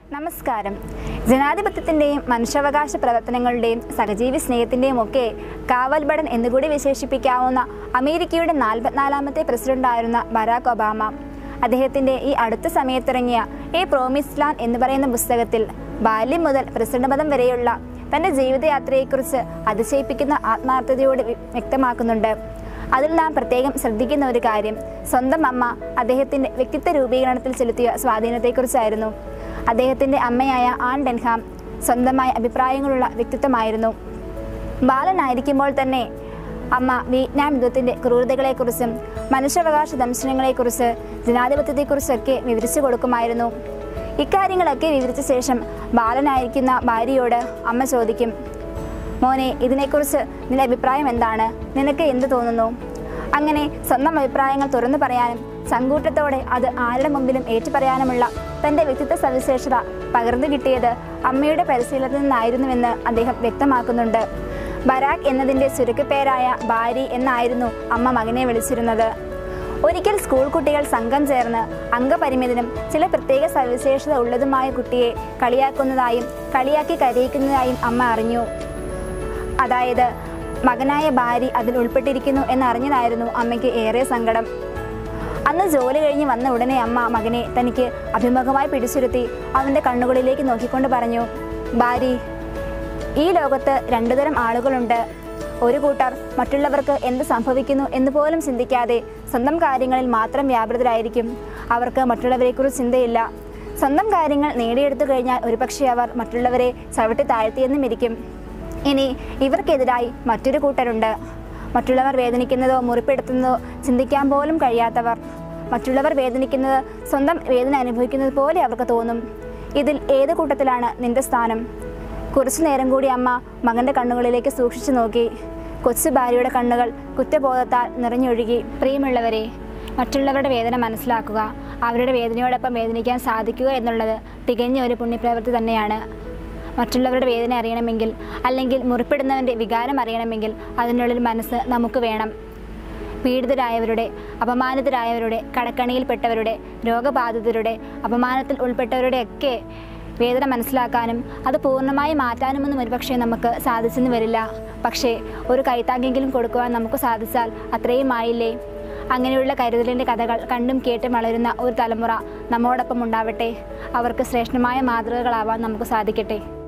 നമസ്കാരം ജനാധിപത്യത്തിൻ്റെയും മനുഷ്യാവകാശ പ്രവർത്തനങ്ങളുടെയും സഹജീവി സ്നേഹത്തിൻ്റെയും ഒക്കെ കാവൽബടൻ എന്നുകൂടി വിശേഷിപ്പിക്കാവുന്ന അമേരിക്കയുടെ നാൽപ്പത്തിനാലാമത്തെ പ്രസിഡന്റായിരുന്ന ബരാക് ഒബാമ അദ്ദേഹത്തിൻ്റെ ഈ അടുത്ത സമയത്തിറങ്ങിയ എ പ്രോമിസ് ലാൻഡ് എന്ന് പറയുന്ന പുസ്തകത്തിൽ ബാല്യം മുതൽ പ്രസിഡന്റ് പദം വരെയുള്ള തൻ്റെ ജീവിതയാത്രയെക്കുറിച്ച് അതിശയിപ്പിക്കുന്ന ആത്മാർത്ഥതയോട് വി- വ്യക്തമാക്കുന്നുണ്ട് അതിൽ നാം പ്രത്യേകം ശ്രദ്ധിക്കുന്ന ഒരു കാര്യം സ്വന്തം അമ്മ അദ്ദേഹത്തിൻ്റെ വ്യക്തിത്വ രൂപീകരണത്തിൽ ചെലുത്തിയ സ്വാധീനത്തെക്കുറിച്ചായിരുന്നു അദ്ദേഹത്തിൻ്റെ അമ്മയായ ആൻ ഡെൻഹാം സ്വന്തമായ അഭിപ്രായങ്ങളുള്ള വ്യക്തിത്വമായിരുന്നു ബാലനായിരിക്കുമ്പോൾ തന്നെ അമ്മ വിയറ്റ്നാം യുദ്ധത്തിൻ്റെ ക്രൂരതകളെക്കുറിച്ചും മനുഷ്യാവകാശ ദംശനങ്ങളെക്കുറിച്ച് ജനാധിപത്യത്തെക്കുറിച്ചൊക്കെ വിവരിച്ചു കൊടുക്കുമായിരുന്നു ഇക്കാര്യങ്ങളൊക്കെ വിവരിച്ച ശേഷം ബാലനായിരിക്കുന്ന ഭാര്യയോട് അമ്മ ചോദിക്കും മോനെ ഇതിനെക്കുറിച്ച് നിന്റെ അഭിപ്രായം എന്താണ് നിനക്ക് എന്ത് തോന്നുന്നു അങ്ങനെ സ്വന്തം അഭിപ്രായങ്ങൾ തുറന്നു പറയാനും ചങ്കൂറ്റത്തോടെ അത് ആരുടെ മുമ്പിലും ഏറ്റുപറയാനുമുള്ള തൻ്റെ വ്യക്തിത്വ സവിശേഷത പകർന്നു കിട്ടിയത് അമ്മയുടെ പരിശീലനത്തിൽ നിന്നായിരുന്നുവെന്ന് അദ്ദേഹം വ്യക്തമാക്കുന്നുണ്ട് ബരാക്ക് എന്നതിൻ്റെ ചുരുക്കപ്പേരായ ബാരി എന്നായിരുന്നു അമ്മ മകനെ വിളിച്ചിരുന്നത് ഒരിക്കൽ സ്കൂൾ കുട്ടികൾ സംഘം ചേർന്ന് അംഗപരിമിതനും ചില പ്രത്യേക സവിശേഷത ഉള്ളതുമായ കുട്ടിയെ കളിയാക്കുന്നതായും കളിയാക്കി കരയിക്കുന്നതായും അമ്മ അറിഞ്ഞു അതായത് മകനായ ഭാര്യ അതിൽ ഉൾപ്പെട്ടിരിക്കുന്നു എന്നറിഞ്ഞതായിരുന്നു അമ്മയ്ക്ക് ഏറെ സങ്കടം അന്ന് ജോലി കഴിഞ്ഞ് വന്ന ഉടനെ അമ്മ മകനെ തനിക്ക് അഭിമുഖമായി പിടിച്ചിരുത്തി അവൻ്റെ കണ്ണുകളിലേക്ക് നോക്കിക്കൊണ്ട് പറഞ്ഞു ഭാര്യ ഈ ലോകത്ത് രണ്ടുതരം ആളുകളുണ്ട് ഒരു കൂട്ടർ മറ്റുള്ളവർക്ക് എന്ത് സംഭവിക്കുന്നു എന്ന് പോലും ചിന്തിക്കാതെ സ്വന്തം കാര്യങ്ങളിൽ മാത്രം വ്യാപൃതരായിരിക്കും അവർക്ക് മറ്റുള്ളവരെക്കുറിച്ച് ചിന്തയില്ല സ്വന്തം കാര്യങ്ങൾ നേടിയെടുത്തു കഴിഞ്ഞാൽ ഒരുപക്ഷെ അവർ മറ്റുള്ളവരെ ചവിട്ടി താഴ്ത്തിയെന്നും ഇരിക്കും ഇനി ഇവർക്കെതിരായി മറ്റൊരു കൂട്ടരുണ്ട് മറ്റുള്ളവർ വേദനിക്കുന്നതോ മുറിപ്പെടുത്തുന്നതോ ചിന്തിക്കാൻ പോലും കഴിയാത്തവർ മറ്റുള്ളവർ വേദനിക്കുന്നത് സ്വന്തം വേദന അനുഭവിക്കുന്നത് പോലെ അവർക്ക് തോന്നും ഇതിൽ ഏത് കൂട്ടത്തിലാണ് നിന്റെ സ്ഥാനം കുറച്ചു നേരം കൂടി അമ്മ മകന്റെ കണ്ണുകളിലേക്ക് സൂക്ഷിച്ചു നോക്കി കൊച്ചു ഭാര്യയുടെ കണ്ണുകൾ കുറ്റബോധത്താൽ നിറഞ്ഞൊഴുകി പ്രിയമുള്ളവരെ മറ്റുള്ളവരുടെ വേദന മനസ്സിലാക്കുക അവരുടെ വേദനയോടൊപ്പം വേദനിക്കാൻ സാധിക്കുക എന്നുള്ളത് തികഞ്ഞ ഒരു പുണ്യപ്രവൃത്തി തന്നെയാണ് മറ്റുള്ളവരുടെ വേദന അറിയണമെങ്കിൽ അല്ലെങ്കിൽ മുറിപ്പെടുന്നവൻ്റെ വികാരം അറിയണമെങ്കിൽ അതിനുള്ളിൽ മനസ്സ് നമുക്ക് വേണം പീഡിതരായവരുടെ അപമാനിതരായവരുടെ കടക്കണിയിൽപ്പെട്ടവരുടെ രോഗബാധിതരുടെ അപമാനത്തിൽ ഉൾപ്പെട്ടവരുടെയൊക്കെ വേദന മനസ്സിലാക്കാനും അത് പൂർണ്ണമായി മാറ്റാനുമൊന്നും ഒരുപക്ഷെ നമുക്ക് സാധിച്ചെന്ന് വരില്ല പക്ഷേ ഒരു കൈത്താങ്കെങ്കിലും കൊടുക്കുവാൻ നമുക്ക് സാധിച്ചാൽ അത്രയും ആയില്ലേ അങ്ങനെയുള്ള കരുതലിൻ്റെ കഥകൾ കണ്ടും കേട്ടും വളരുന്ന ഒരു തലമുറ നമ്മോടൊപ്പം ഉണ്ടാവട്ടെ അവർക്ക് ശ്രേഷ്ഠമായ മാതൃകകളാവാൻ നമുക്ക് സാധിക്കട്ടെ